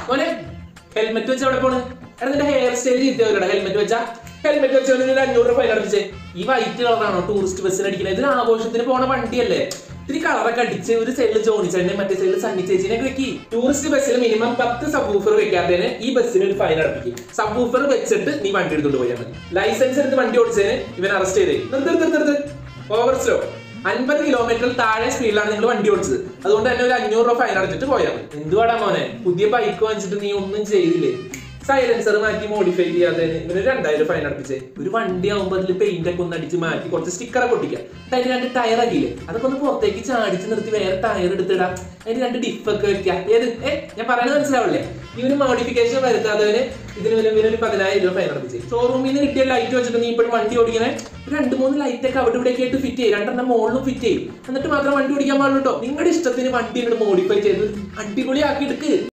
മോനെ ഹെൽമെറ്റ് വെച്ച് എവിടെ പോണ് എടാ നിന്റെ ഹെയർ സ്റ്റൈൽ ചെയ്തവരുടെ ഹെൽമെറ്റ് വെച്ചാ ഹെൽമെറ്റ് വെച്ചവന് ഒരു അഞ്ഞൂറ് രൂപ ഫൈൻ അടിച്ചേ ഈ വൈറ്റ് കളറാണോ ടൂറിസ്റ്റ് ബസ്സിന് അടിക്കുന്നത് ഇതിന് ആഘോഷത്തിന് പോണ വണ്ടിയല്ലേ ഇത്തിരി കളറൊക്കെ അടിച്ച് ഒരു സൈഡിൽ ജോണി ചേട്ടനെ മറ്റേ സൈഡിൽ സണ്ണി ചേച്ചിനെ വെക്കി ടൂറിസ്റ്റ് ബസ്സിൽ മിനിമം പത്ത് സബ് വൂഫർ വെക്കാത്തതിന് ഈ ബസ്സിന് ഒരു ഫൈൻ അടപ്പിക്കും സബ് വൂഫർ വെച്ചിട്ട് നീ വണ്ടി എടുത്തോണ്ട് പോയാൽ മതി ലൈസൻസ് എടുത്ത് വണ്ടി ഓടിച്ചതിന് ഇവൻ അറസ്റ്റ് ചെയ്തേ നിർത്ത് നിർത്ത് നിർത്ത് ഓവർ സ്ലോ അൻപത് കിലോമീറ്റർ താഴെ സ്പീഡിലാണ് നിങ്ങൾ വണ്ടി ഓടിച്ചത് അതുകൊണ്ട് തന്നെ ഒരു അഞ്ഞൂറ് രൂപ ഫൈൻ അടച്ചിട്ട് പോയാൽ മതി എന്തുവാടാ മോനെ പുതിയ ബൈക്ക് വാങ്ങിച്ചിട്ട് നീ ഒന്നും ചെയ്തില്ലേ സൈലൻസർ മാറ്റി മോഡിഫൈ ചെയ്യാത്തതിന് ഇവന് രണ്ടായിരം ഫൈൻ അടപ്പിച്ചേ ഒരു വണ്ടി ആവുമ്പോൾ അതിൽ പെയിന്റ് ഒക്കെ ഒന്ന് അടിച്ച് മാറ്റി കുറച്ച് സ്റ്റിക്കറൊക്കെ പൊട്ടിക്കാം അതിന് രണ്ട് ടയർ ആക്കിയില്ലേ അതൊക്കെ ഒന്ന് പുറത്തേക്ക് ചാടിച്ച് നിർത്തി വേറെ ടയർ എടുത്തിടാം അതിന് രണ്ട് ഡിഫ് ഒക്കെ വെക്കാം ഏത് ഏ ഞാൻ പറയുന്നത് മനസ്സിലാവില്ലേ ഇവന് മോഡിഫിക്കേഷൻ വരുത്താത്തവന് ഇതിന് വില ഒരു പതിനായിരം രൂപ ഫൈൻ അടപ്പിച്ചേ ഷോറൂമിൽ നിന്ന് കിട്ടിയ ലൈറ്റ് വെച്ചിട്ട് നീ ഇപ്പോഴും വണ്ടി ഓടിക്കണേ ഒരു രണ്ട് മൂന്ന് ലൈറ്റ് ഒക്കെ അവിടെ ഇവിടെ ആയിട്ട് ഫിറ്റ് ചെയ്യും രണ്ടെണ്ണം മുകളിലും ഫിറ്റ് ചെയ്യും എന്നിട്ട് മാത്രം വണ്ടി ഓടിക്കാൻ പാടുള്ളൂ കേട്ടോ നിങ്ങളുടെ ഇഷ്ടത്തിന് വണ്ടി ഇങ്ങോട്ട് മോഡിഫൈ ചെയ്ത് അടിപൊളിയാക്കി എടുക്ക്